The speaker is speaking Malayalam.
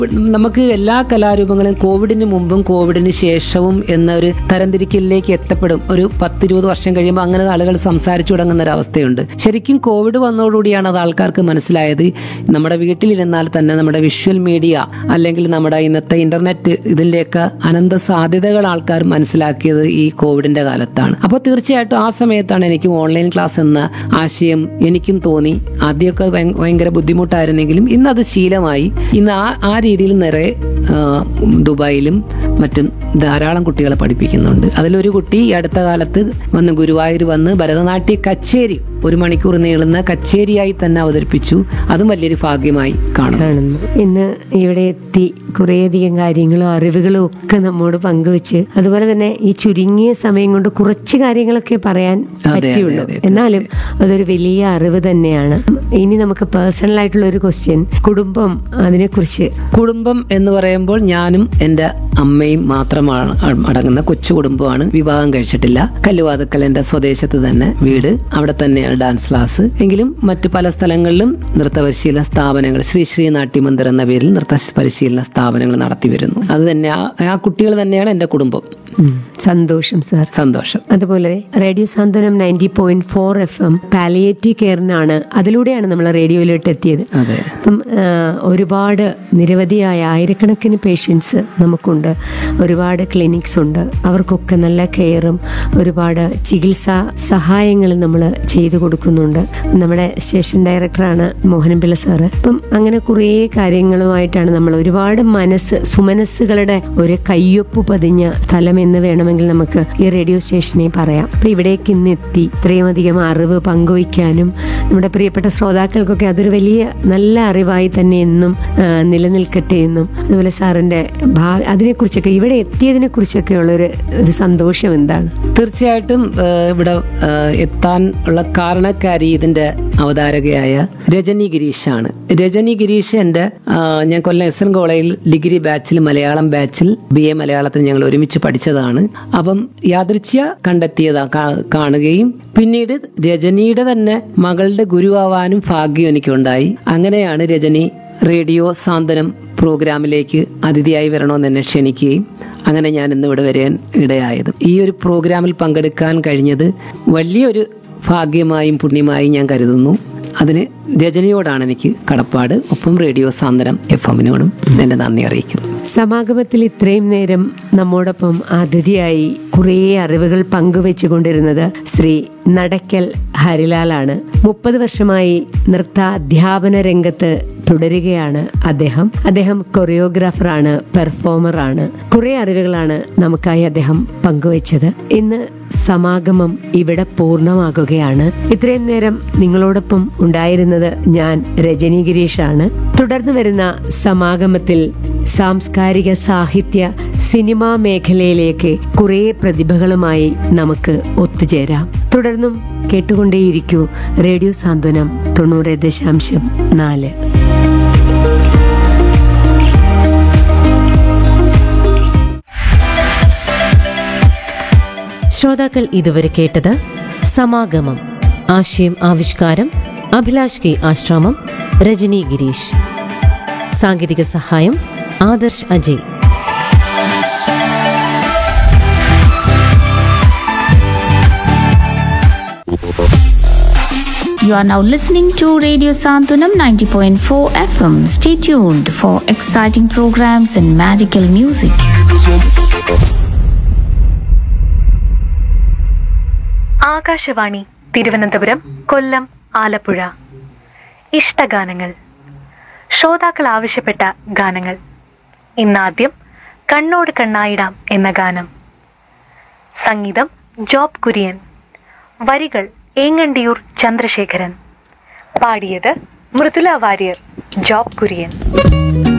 നമുക്ക് എല്ലാ കലാരൂപങ്ങളും കോവിഡിന് മുമ്പും കോവിഡിന് ശേഷവും എന്ന ഒരു തരംതിരിക്കലിലേക്ക് എത്തപ്പെടും ഒരു പത്തിരുപത് വർഷം കഴിയുമ്പോൾ അങ്ങനെ ആളുകൾ സംസാരിച്ചു തുടങ്ങുന്ന ഒരു അവസ്ഥയുണ്ട് ശരിക്കും കോവിഡ് വന്നതോടുകൂടിയാണ് അത് ആൾക്കാർക്ക് മനസ്സിലായത് നമ്മുടെ വീട്ടിലിരുന്നാൽ തന്നെ നമ്മുടെ വിഷ്വൽ മീഡിയ അല്ലെങ്കിൽ നമ്മുടെ ഇന്നത്തെ ഇന്റർനെറ്റ് ഇതിൻ്റെയൊക്കെ അനന്ത സാധ്യതകൾ ആൾക്കാർ മനസ്സിലാക്കിയത് ഈ കോവിഡിന്റെ കാലത്താണ് അപ്പോൾ തീർച്ചയായിട്ടും ആ സമയത്താണ് എനിക്ക് ഓൺലൈൻ ക്ലാസ് എന്ന ആശയം എനിക്കും തോന്നി ആദ്യമൊക്കെ ഭയ- ഭയങ്കര ബുദ്ധിമുട്ടായിരുന്നെങ്കിലും ഇന്ന് അത് ശീലമായി ഇന്ന് ആ ആ രീതിയിൽ നിറയെ ആ, ദുബായിലും മറ്റും ധാരാളം കുട്ടികളെ പഠിപ്പിക്കുന്നുണ്ട് അതിലൊരു കുട്ടി ഈ അടുത്ത കാലത്ത് വന്ന് ഗുരുവായൂർ വന്ന് ഭരതനാട്യ കച്ചേരി ഒരു മണിക്കൂർ നീളുന്ന കച്ചേരിയായി തന്നെ അവതരിപ്പിച്ചു അതും വലിയൊരു ഭാഗ്യമായി കാണുന്നു കാണുന്നു ഇന്ന് ഇവിടെ എത്തി കുറേയധികം കാര്യങ്ങളും അറിവുകളും ഒക്കെ നമ്മോട് പങ്കുവെച്ച് അതുപോലെ തന്നെ ഈ ചുരുങ്ങിയ സമയം കൊണ്ട് കുറച്ച് കാര്യങ്ങളൊക്കെ പറയാൻ അതെ, പറ്റിയുള്ളൂ അതെ, എന്നാലും അതൊരു വലിയ അറിവ് തന്നെയാണ് ഇനി നമുക്ക് പേഴ്സണൽ ആയിട്ടുള്ള ഒരു ക്വസ്റ്റ്യൻ കുടുംബം അതിനെക്കുറിച്ച് കുടുംബം എന്ന് പറയുമ്പോൾ ഞാനും എൻ്റെ അമ്മയും മാത്രമാണ് അ- അടങ്ങുന്ന കൊച്ചു കുടുംബമാണ് വിവാഹം കഴിച്ചിട്ടില്ല കല്ലുവാതക്കൽ എൻ്റെ സ്വദേശത്ത് തന്നെ വീട് അവിടെ തന്നെയാണ് ഡാൻസ് ക്ലാസ് എങ്കിലും മറ്റു പല സ്ഥലങ്ങളിലും നൃത്ത പരിശീലന സ്ഥാപനങ്ങൾ ശ്രീ ശ്രീ നാട്യമന്ദിർ എന്ന പേരിൽ നൃത്ത പരിശീലന സ്ഥാപനങ്ങൾ നടത്തി വരുന്നു അത് തന്നെ ആ- ആ കുട്ടികൾ തന്നെയാണ് എൻ്റെ കുടുംബം ഉം, സന്തോഷം സാർ സന്തോഷം അതുപോലെ radio Santhwanam ninety point four F M palliative കെയറിനാണ് അതിലൂടെയാണ് നമ്മൾ റേഡിയോയിലോട്ട് എത്തിയത് അതെ അപ്പം ആ, ഒരുപാട് നിരവധിയായ ആയിരക്കണക്കിന് പേഷ്യൻസ് നമുക്കുണ്ട് ഒരുപാട് ക്ലിനിക്സ് ഉണ്ട് അവർക്കൊക്കെ നല്ല കെയറും ഒരുപാട് ചികിത്സാ സഹായങ്ങളും നമ്മൾ ചെയ്തു കൊടുക്കുന്നുണ്ട് നമ്മുടെ സ്റ്റേഷൻ ഡയറക്ടറാണ് മോഹനപിള്ള സാറ് അപ്പം അങ്ങനെ കുറേ കാര്യങ്ങളുമായിട്ടാണ് നമ്മൾ ഒരുപാട് മനസ്സ് സുമനസ്സുകളുടെ ഒരു കയ്യൊപ്പ് പതിഞ്ഞ സ്ഥലം എന്ന് വേണമെങ്കിൽ നമുക്ക് ഈ റേഡിയോ സ്റ്റേഷനെ പറയാം അപ്പൊ ഇവിടേക്ക് ഇന്ന് എത്തി ഇത്രയും അധികം അറിവ് പങ്കുവയ്ക്കാനും നമ്മുടെ പ്രിയപ്പെട്ട ശ്രോതാക്കൾക്കൊക്കെ അതൊരു വലിയ നല്ല അറിവായി തന്നെ എന്നും ആ, നിലനിൽക്കട്ടെ എന്നും അതുപോലെ സാറിന്റെ ഭാവി അതിനെക്കുറിച്ചൊക്കെ ഇവിടെ എത്തിയതിനെ കുറിച്ചൊക്കെ ഉള്ള ഒരു ഒരു സന്തോഷം എന്താണ് തീർച്ചയായിട്ടും ആ, ഇവിടെ ആ, എത്താൻ ഉള്ള കാരണക്കാരി ഇതിന്റെ അവതാരകയായ രജനി ഗിരീഷാണ് രജനി ഗിരീഷ് എൻ്റെ ആ, ഞാൻ കൊല്ലം എസ് എൻ കോളേജിൽ ഡിഗ്രി ബാച്ചിൽ മലയാളം ബാച്ചിൽ ബി എ മലയാളത്തിൽ ഞങ്ങൾ ഒരുമിച്ച് പഠിച്ചതാണ് അപ്പം യാദൃച്ഛ്യ കണ്ടെത്തിയതാ കാ- കാണുകയും പിന്നീട് രജനിയുടെ തന്നെ മകളുടെ ഗുരുവാവാനും ഭാഗ്യം എനിക്കുണ്ടായി അങ്ങനെയാണ് രജനി റേഡിയോ സാന്ത്വനം പ്രോഗ്രാമിലേക്ക് അതിഥിയായി വരണമെന്ന് എന്നെ ക്ഷണിക്കുകയും അങ്ങനെ ഞാൻ ഇന്ന് ഇവിടെ വരാൻ ഇടയായത് ഈ ഒരു പ്രോഗ്രാമിൽ പങ്കെടുക്കാൻ കഴിഞ്ഞത് വലിയൊരു ഭാഗ്യമായും പുണ്യമായും ഞാൻ കരുതുന്നു അതിന് രജനിയോടാണ് എനിക്ക് കടപ്പാട് ഒപ്പം റേഡിയോ സാന്ത്വനം എഫ് എമ്മിനോടും എൻ്റെ നന്ദി അറിയിക്കുന്നു സമാഗമത്തിൽ ഇത്രയും നേരം നമ്മോടൊപ്പം അതിഥിയായി കുറേ അറിവുകൾ പങ്കുവെച്ചുകൊണ്ടിരുന്നത് ശ്രീ നടക്കൽ ഹരിലാലാണ് മുപ്പത് വർഷമായി നൃത്ത അധ്യാപന രംഗത്ത് തുടരുകയാണ് അദ്ദേഹം അദ്ദേഹം കൊറിയോഗ്രാഫറാണ് പെർഫോമറാണ് കുറെ അറിവുകളാണ് നമുക്കായി അദ്ദേഹം പങ്കുവച്ചത് ഇന്ന് സമാഗമം ഇവിടെ പൂർണ്ണമാകുകയാണ് ഇത്രയും നേരം നിങ്ങളോടൊപ്പം ഉണ്ടായിരുന്നത് ഞാൻ രജനി ഗിരീഷാണ് തുടർന്ന് വരുന്ന സമാഗമത്തിൽ സാംസ്കാരിക സാഹിത്യ സിനിമാ മേഖലയിലേക്ക് കുറേ പ്രതിഭകളുമായി നമുക്ക് ഒത്തുചേരാം തുടർന്നും കേട്ടുകൊണ്ടേയിരിക്കൂ റേഡിയോ സാന്ത്വനം തൊണ്ണൂറ് ദശാംശം നാല് ശ്രോതാക്കൾ ഇതുവരെ കേട്ടത് സമാഗമം ആശയം ആവിഷ്കാരം അഭിലാഷ് കെ ആശ്രാമം രജനി ഗിരീഷ് സാങ്കേതിക സഹായം Adarsh Ajay You are now listening to Radio Santunam 90.4 FM. Stay tuned for exciting programs and magical music. Akashvani Thiruvananthapuram കൊല്ലം ആലപ്പുഴ ഇഷ്ടഗാനങ്ങൾ ശ്രോതാക്കൾ ആവശ്യപ്പെട്ട ഗാനങ്ങൾ ഇന്നാദ്യം കണ്ണോട് കണ്ണായിടാം എന്ന ഗാനം സംഗീതം ജോബ് കുര്യൻ വരികൾ ഏങ്ങണ്ടിയൂർ ചന്ദ്രശേഖരൻ പാടിയത് മൃദുല വാര്യർ ജോബ് കുര്യൻ